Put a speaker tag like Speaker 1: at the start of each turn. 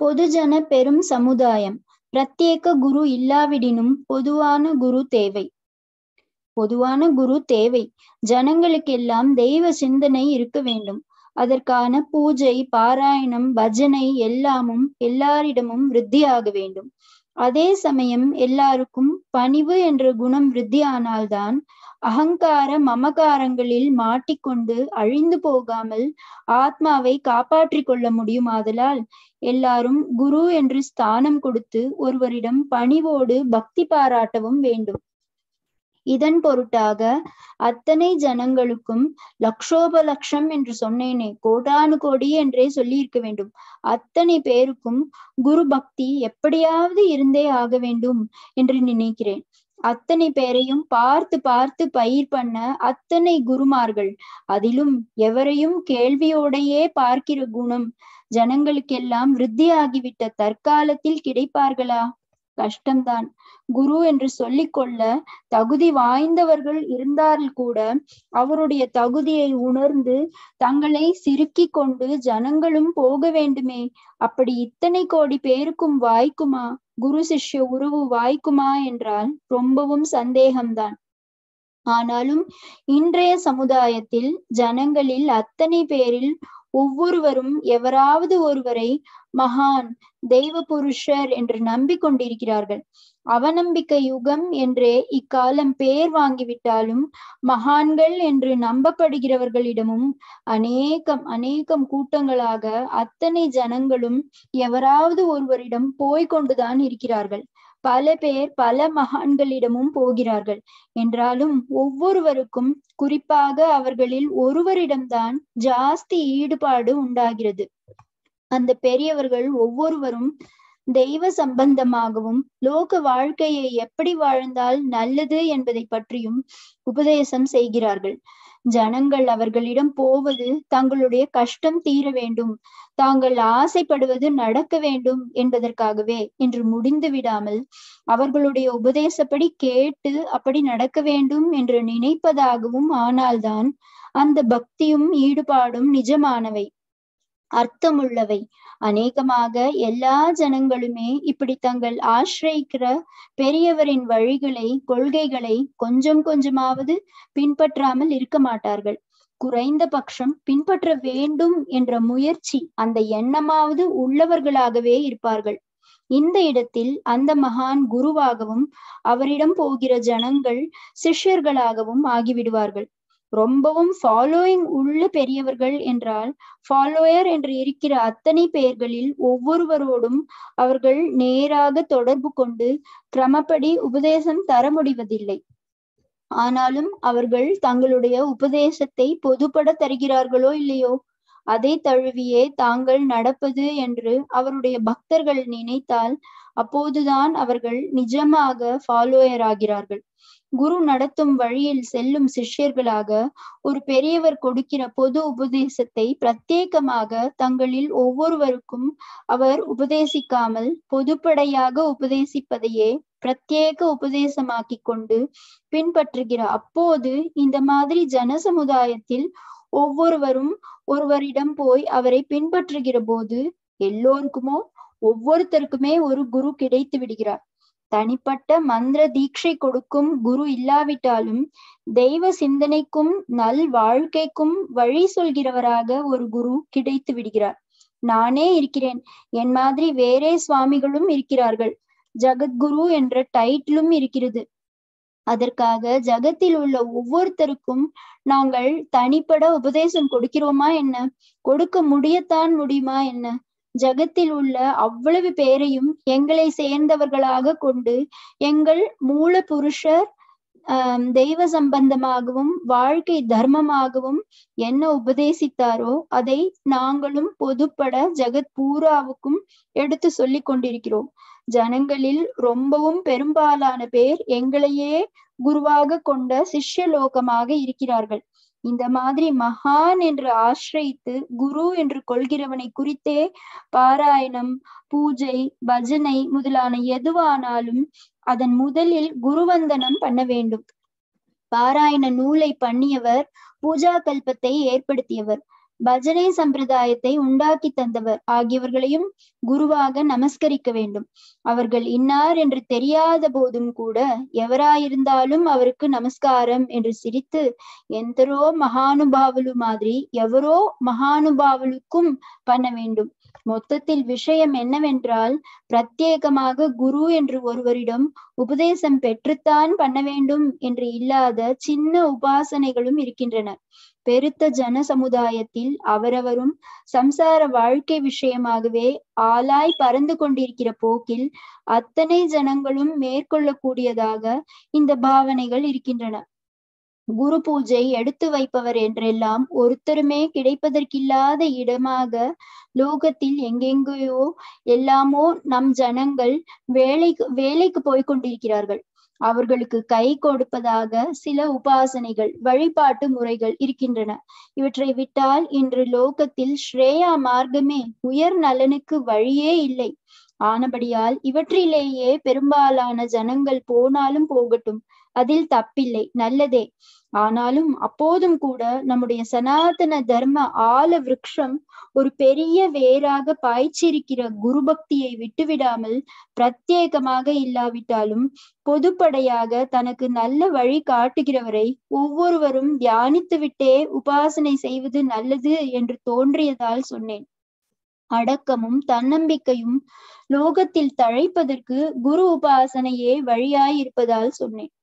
Speaker 1: பொதுஜன பெரும் சமுதாயம் பிரத்யேக குரு இல்லாவிடினும் பொதுவான குரு தேவை பொதுவான குரு தேவை ஜனங்களுக்கெல்லாம் தெய்வ சிந்தனை இருக்க வேண்டும் அதற்கான பூஜை பாராயணம் பஜனை எல்லாமும் எல்லாரிடமும் விருத்தியாக வேண்டும் அதே சமயம் எல்லாருக்கும் பணிவு என்ற குணம் விருத்தியானால்தான் அகங்கார மமகாரங்களில் மாட்டிக்கொண்டு அழிந்து போகாமல் ஆத்மாவை காப்பாற்றிக் கொள்ள முடியும் ஆதலால் எல்லாரும் குரு என்று ஸ்தானம் கொடுத்து ஒருவரிடம் பணிவோடு பக்தி பாராட்டவும் வேண்டும் இதன் பொருட்டாக அத்தனை ஜனங்களுக்கும் லட்சோபலட்சம் என்று சொன்னேனே கோடானு கோடி என்றே சொல்லி இருக்க வேண்டும் அத்தனை பேருக்கும் குரு பக்தி எப்படியாவது இருந்தே ஆக வேண்டும் என்று நினைக்கிறேன் அத்தனை பேரையும் பார்த்து பார்த்து பயிர் பண்ண அத்தனை குருமார்கள் அதிலும் எவரையும் கேள்வியோடையே பார்க்கிற குணம் ஜனங்களுக்கெல்லாம் விருத்தியாகிவிட்ட தற்காலத்தில் கிடைப்பார்களா கஷ்டம்தான் குரு என்று சொல்லிக்கொள்ள தகுதி வாய்ந்தவர்கள் இருந்தால் கூட அவருடைய தகுதியை உணர்ந்து தங்களை சிறுக்கி கொண்டு ஜனங்களும் போக வேண்டுமே அப்படி இத்தனை கோடி பேருக்கும் வாய்க்குமா குரு சிஷ்ய உறவு வாய்க்குமா என்றால் ரொம்பவும் சந்தேகம்தான் ஆனாலும் இன்றைய சமுதாயத்தில் ஜனங்களில் அத்தனை பேரில் ஒவ்வொருவரும் எவராவது ஒருவரை மகான் தெய்வ புருஷர் என்று நம்பிக்கொண்டிருக்கிறார்கள் அவநம்பிக்கை யுகம் என்றே இக்காலம் பேர் வாங்கிவிட்டாலும் மகான்கள் என்று நம்பப்படுகிறவர்களிடமும் அநேகம் அநேகம் கூட்டங்களாக அத்தனை ஜனங்களும் எவராவது ஒருவரிடம் போய்கொண்டுதான் இருக்கிறார்கள் பல பேர் பல மகான்களிடமும் போகிறார்கள் என்றாலும் ஒவ்வொருவருக்கும் குறிப்பாக அவர்களில் ஒருவரிடம்தான் ஜாஸ்தி ஈடுபாடு உண்டாகிறது அந்த பெரியவர்கள் ஒவ்வொருவரும் தெய்வ சம்பந்தமாகவும் லோக வாழ்க்கையை எப்படி வாழ்ந்தால் நல்லது என்பதை பற்றியும் உபதேசம் செய்கிறார்கள் ஜனங்கள் அவர்களிடம் போவது தங்களுடைய கஷ்டம் தீர வேண்டும் தாங்கள் ஆசைப்படுவது நடக்க வேண்டும் என்பதற்காகவே என்று முடிந்து விடாமல் அவர்களுடைய உபதேசப்படி கேட்டு அப்படி நடக்க வேண்டும் என்று நினைப்பதாகவும் ஆனால்தான் அந்த பக்தியும் ஈடுபாடும் நிஜமானவை அர்த்தமுள்ளவை அநேகமாக எல்லா ஜனங்களுமே இப்படி தங்கள் ஆசிரியிக்கிற பெரியவரின் வழிகளை கொள்கைகளை கொஞ்சம் கொஞ்சமாவது பின்பற்றாமல் இருக்க மாட்டார்கள் குறைந்த பட்சம் பின்பற்ற வேண்டும் என்ற முயற்சி அந்த எண்ணமாவது உள்ளவர்களாகவே இருப்பார்கள் இந்த இடத்தில் அந்த மகான் குருவாகவும் அவரிடம் போகிற ஜனங்கள் சிஷ்யர்களாகவும் ஆகிவிடுவார்கள் ரொம்பவும் ஃபாலோயிங் உள்ள பெரியவர்கள் என்றால் ஃபாலோயர் என்று இருக்கிற அத்தனை பேர்களில் ஒவ்வொருவரோடும் அவர்கள் நேராக தொடர்பு கொண்டு கிரமப்படி உபதேசம் தர முடிவதில்லை ஆனாலும் அவர்கள் தங்களுடைய உபதேசத்தை பொதுப்பட தருகிறார்களோ இல்லையோ அதை தழுவியே தாங்கள் நடப்பது என்று அவருடைய பக்தர்கள் நினைத்தால் அப்போதுதான் அவர்கள் நிஜமாக ஃபாலோயர் ஆகிறார்கள் குரு நடத்தும் வழியில் செல்லும் சிஷ்யர்களாக ஒரு பெரியவர் கொடுக்கிற பொது உபதேசத்தை பிரத்யேகமாக தங்களில் ஒவ்வொருவருக்கும் அவர் உபதேசிக்காமல் பொதுப்படையாக உபதேசிப்பதையே பிரத்யேக உபதேசமாக்கி கொண்டு பின்பற்றுகிற அப்போது இந்த மாதிரி ஜன சமுதாயத்தில் ஒவ்வொருவரும் ஒருவரிடம் போய் அவரை பின்பற்றுகிற போது எல்லோருக்குமோ ஒவ்வொருத்தருக்குமே ஒரு குரு கிடைத்து விடுகிறார் தனிப்பட்ட மந்திர தீட்சை கொடுக்கும் குரு இல்லாவிட்டாலும் தெய்வ சிந்தனைக்கும் நல் வாழ்க்கைக்கும் வழி சொல்கிறவராக ஒரு குரு கிடைத்து விடுகிறார் நானே இருக்கிறேன் என் மாதிரி வேறே சுவாமிகளும் இருக்கிறார்கள் ஜகத்குரு என்ற டைட்டிலும் இருக்கிறது அதற்காக ஜகத்தில் உள்ள ஒவ்வொருத்தருக்கும் நாங்கள் தனிப்பட உபதேசம் கொடுக்கிறோமா என்ன கொடுக்க முடியத்தான் முடியுமா என்ன ஜகத்தில் உள்ள அவ்வளவு பேரையும் எங்களை சேர்ந்தவர்களாக கொண்டு எங்கள் மூல புருஷர் ஆஹ் தெய்வ சம்பந்தமாகவும் வாழ்க்கை தர்மமாகவும் என்ன உபதேசித்தாரோ அதை நாங்களும் பொதுப்பட ஜெகத் பூராவுக்கும் எடுத்து சொல்லி கொண்டிருக்கிறோம் ஜனங்களில் ரொம்பவும் பெரும்பாலான பேர் எங்களையே குருவாக கொண்ட சிஷ்யலோகமாக இருக்கிறார்கள் இந்த மாதிரி மகான் என்று ஆசிரியித்து குரு என்று கொள்கிறவனை குறித்தே பாராயணம் பூஜை பஜனை முதலான எதுவானாலும் அதன் முதலில் குருவந்தனம் பண்ண வேண்டும் பாராயண நூலை பண்ணியவர் பூஜா கல்பத்தை ஏற்படுத்தியவர் பஜனை சம்பிரதாயத்தை உண்டாக்கி தந்தவர் ஆகியவர்களையும் குருவாக நமஸ்கரிக்க வேண்டும் அவர்கள் இன்னார் என்று தெரியாத போதும் கூட எவராயிருந்தாலும் அவருக்கு நமஸ்காரம் என்று சிரித்து ఎందరో మహానుభావులు மாதிரி எவரோ மகானுபாவலுக்கும் பண்ண வேண்டும் மொத்தத்தில் விஷயம் என்னவென்றால் பிரத்யேகமாக குரு என்று ஒருவரிடம் உபதேசம் பெற்றுத்தான் பண்ண வேண்டும் என்று இல்லாத சின்ன உபாசனைகளும் இருக்கின்றன பெருத்த ஜன சமுதாயத்தில் அவரவரும் சம்சார வாழ்க்கை விஷயமாகவே ஆளாய் பறந்து கொண்டிருக்கிற போக்கில் அத்தனை ஜனங்களும் மேற்கொள்ளக்கூடியதாக இந்த பாவனைகள் இருக்கின்றன குரு பூஜை எடுத்து வைப்பவர் என்றெல்லாம் ஒருத்தருமே கிடைப்பதற்கில்லாத இடமாக லோகத்தில் எங்கெங்கேயோ எல்லாமோ நம் ஜனங்கள் வேலைக்கு வேலைக்கு போய் கொண்டிருக்கிறார்கள் அவர்களுக்கு கை கொடுப்பதாக சில உபாசனைகள் வழிபாட்டு முறைகள் இருக்கின்றன இவற்றை விட்டால் இன்று லோகத்தில் ஸ்ரேயா மார்க்கமே உயர் நலனுக்கு வழியே இல்லை ஆனபடியால் இவற்றிலேயே பெரும்பாலான ஜனங்கள் போனாலும் போகட்டும் அதில் தப்பில்லை நல்லதே ஆனாலும் அப்போதும் கூட நம்முடைய சனாதன தர்ம ஆல விருட்சம் ஒரு பெரிய வேராக பாய்ச்சிருக்கிற குரு பக்தியை விட்டுவிடாமல் பிரத்யேகமாக இல்லாவிட்டாலும் பொதுப்படையாக தனக்கு நல்ல வழி காட்டுகிறவரை ஒவ்வொருவரும் தியானித்து விட்டே உபாசனை செய்வது நல்லது என்று தோன்றியதால் சொன்னேன் அடக்கமும் தன்னம்பிக்கையும் லோகத்தில் தழைப்பதற்கு குரு உபாசனையே வழியாய் இருப்பதால் சொன்னேன்